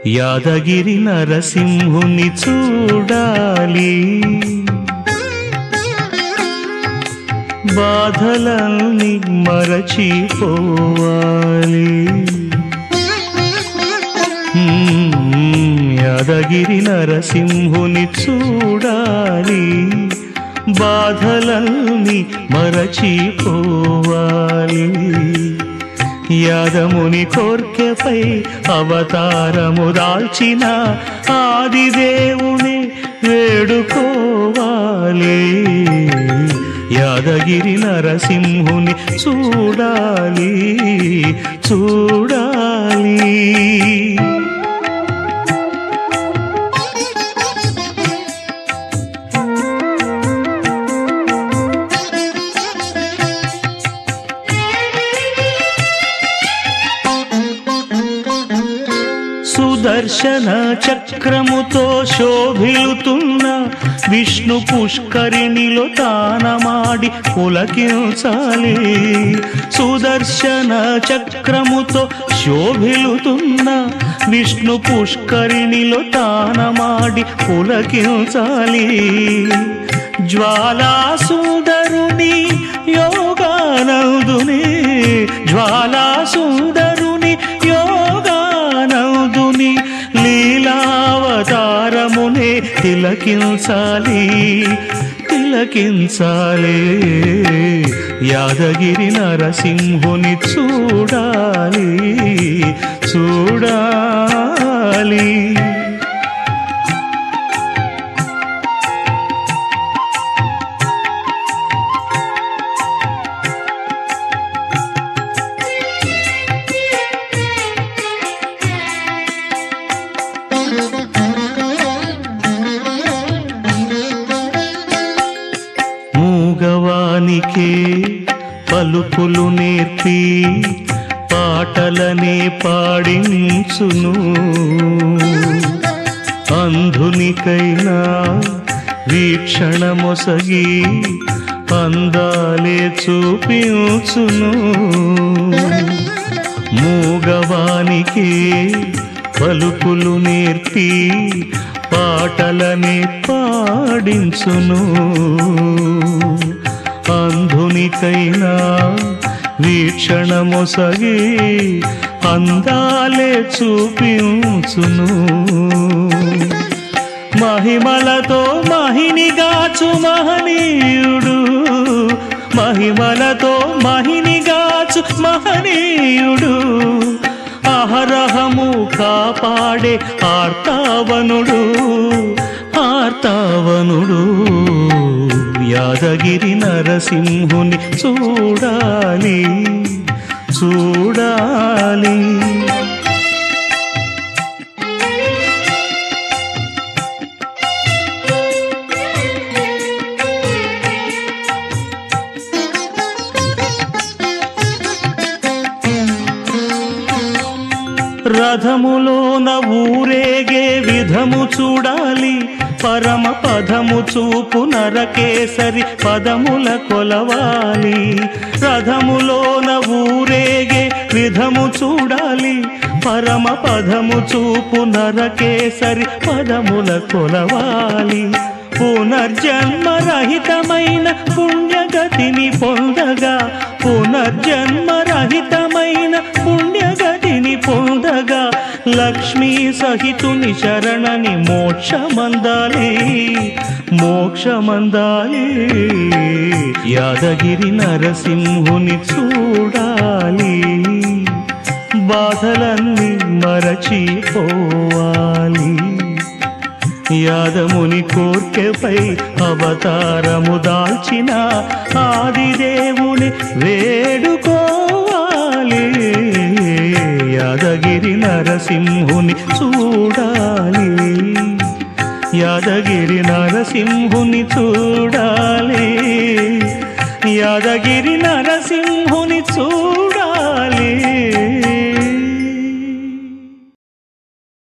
యాదగిరి నరసింహుని చూడాలి బాధలన్నీ మరచిపోవాలి మ్మ్, యాదగిరి నరసింహుని చూడాలి బాధలన్నీ మరచిపోవాలి యాదముని కోర్కెపై అవతారము దాల్చిన ఆదిదేవుని వేడుకోవాలి యాదగిరి నరసింహుని చూడాలి చూడాలి సుదర్శన చక్రముతో శోభిలుతున్న విష్ణు పుష్కరిణిలో తానమాడి పులకించాలి సుదర్శన చక్రముతో శోభిలుతున్న విష్ణు పుష్కరిణిలో తానమాడి పులకించాలి జ్వాలా సుందరుని యోగానందుని జ్వాలా సుందరుని యోగానందుని లీలావతారమునే తిలకించాలి తిలకించాలి యాదగిరి నరసింహుని చూడాలి చూడాలి మూగవానికే పలుకులు నేర్పి పాటలనే పాడించును అంధునికైనా వీక్షణమొసగి అందాలే చూపించును మూగవానికి పలుకులు నేర్పి పాటలని పాడించును అంధునికైనా వీక్షణమొసగి అందాలే చూపించును మహిమలతో మహినిగాచు మహనీయుడు మహిమలతో మహినిగాచు మహనీయుడు అహరహము కాపాడే ఆర్తావనుడు ఆర్తావనుడు యాదగిరి నరసింహుని చూడాలి చూడాలి రథములోన ఊరేగే విధము చూడాలి పరమ పదము చూపు నరకేసరి పదముల కొలవాలి రథములోన ఊరేగే విధము చూడాలి పరమ పదము చూపు నరకేసరి పదముల కొలవాలి పునర్జన్మరహితమైన పుణ్యగతిని పొందగా పునర్జన్మరహితమైన పుణ్యగతిని పొందగా లక్ష్మీ సహితుని శరణని మోక్షమందాలి మోక్షమందాలి యాదగిరి నరసింహుని చూడాలి బాధలన్నీ మరచిపోవాలి యాదముని కోర్కెపై అవతారము దాల్చిన ఆదిదేవుని వేడుకోవాలి యాదగిరి నరసింహుని చూడాలి యాదగిరి నరసింహుని చూడాలి యాదగిరి నరసింహుని చూడాలి